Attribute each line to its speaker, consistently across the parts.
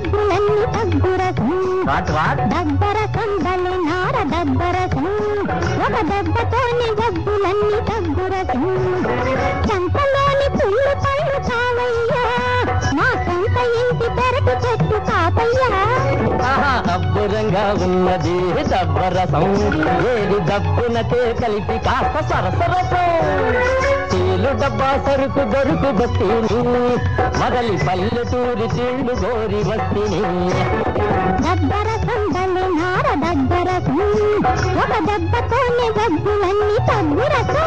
Speaker 1: జబ్బులన్నీ తగ్గురసం
Speaker 2: what what
Speaker 1: దబ్బర సందలి నార దబ్బరసం ఒక దెబ్బతోని జబ్బులన్నీ తగ్గురసం చెంపలోని పుల్లు పళ్ళు కావయ్యా మా సొంత ఇంటి పెరటి చెట్టు కాపయ్యా
Speaker 2: ఆహా, అబ్బురంగా ఉన్నది దబ్బరసం ఏది దబ్బునకే కలిపి కాస్త సరసరసం చీలు డబ్బా సరుకు దొరుకు బస్తీని మొదలి పల్లెటూరి చీళ్లు గోరి బస్తీని
Speaker 1: దబ్బర సందలి నార దబ్బరసం ఒక దెబ్బతోని జబ్బులన్నీ తగ్గురసం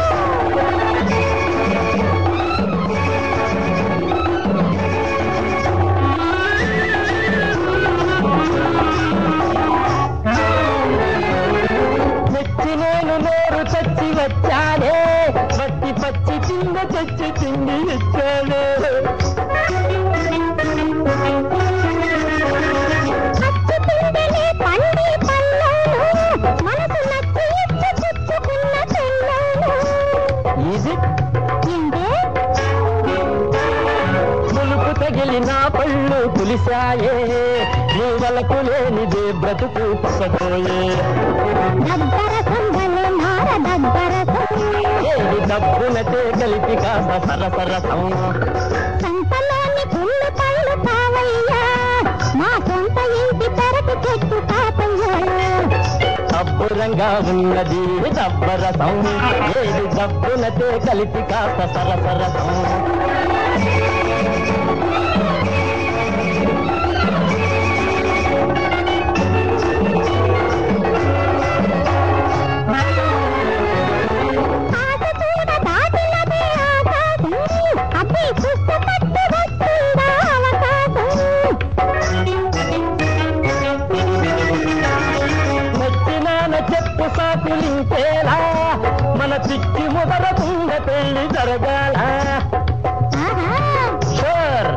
Speaker 2: మెచ్చి నేను నోరు చచ్చి వచ్చానే పచ్చి పచ్చి చింద చచ్చి చింది ఇచ్చానే
Speaker 1: అచ్చు పిండిని పండి పల్లోను మనసు నచ్చి ఇచ్చి పుచ్చుకున్న తెల్లోను
Speaker 2: ఇది
Speaker 1: ఏంటే
Speaker 2: పులుపు తగిలిన పళ్ళు పులిసాయే నీ వలకు లేనిదే బ్రతుకు పసపోయే
Speaker 1: దబ్బర సందలి నార దబ్బరసం
Speaker 2: ఏది డబ్బునతే కలిపి కాస్త సరసరసం
Speaker 1: సంతలోని పుల్లు పళ్ళు కావయ్యా మా సొంత ఇంటి పెరటి చెట్టు కాపయ్యా
Speaker 2: అబ్బురంగా ఉన్నది దబ్బరసం ఏది డబ్బునతే కలిపి కాస్త సరసరసం
Speaker 1: ఆశ చూడ దాటినదే ఆకాశం అతి పుస్తకట్టు వచ్చిందా అవకాశం
Speaker 2: నచ్చినాన చెప్పు సాకులింకేలా మన పిచ్చి ముదరకుండ పెళ్లి జరగాల
Speaker 1: ఆహా
Speaker 2: షూర్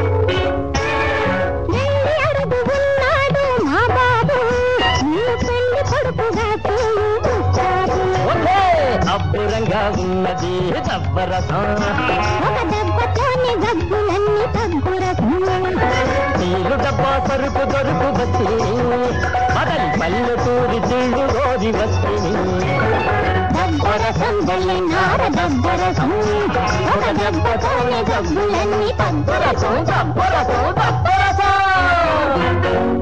Speaker 1: వెళ్ళి అడుగు ఉన్నాడు మా బాబు నిన్ను పెళ్లి కొడుకుగా చూస్తాడు
Speaker 2: ఓకే అబ్బురంగా ఉన్నది దబ్బరసం
Speaker 1: ఒక దెబ్బతోని జబ్బులన్నీ తగ్గురసం
Speaker 2: నీళ్ళు డబ్బా సరుకు దొరుకు బస్తి మదలి పల్లెటూరి తిళ్ళు రోజి వస్తిని
Speaker 1: దబ్బరసం వెళ్ళి నార దబ్బరసం ఒక దెబ్బతోని జబ్బులన్నీ తగ్గురసం
Speaker 2: దబ్బరసం దబ్బరసం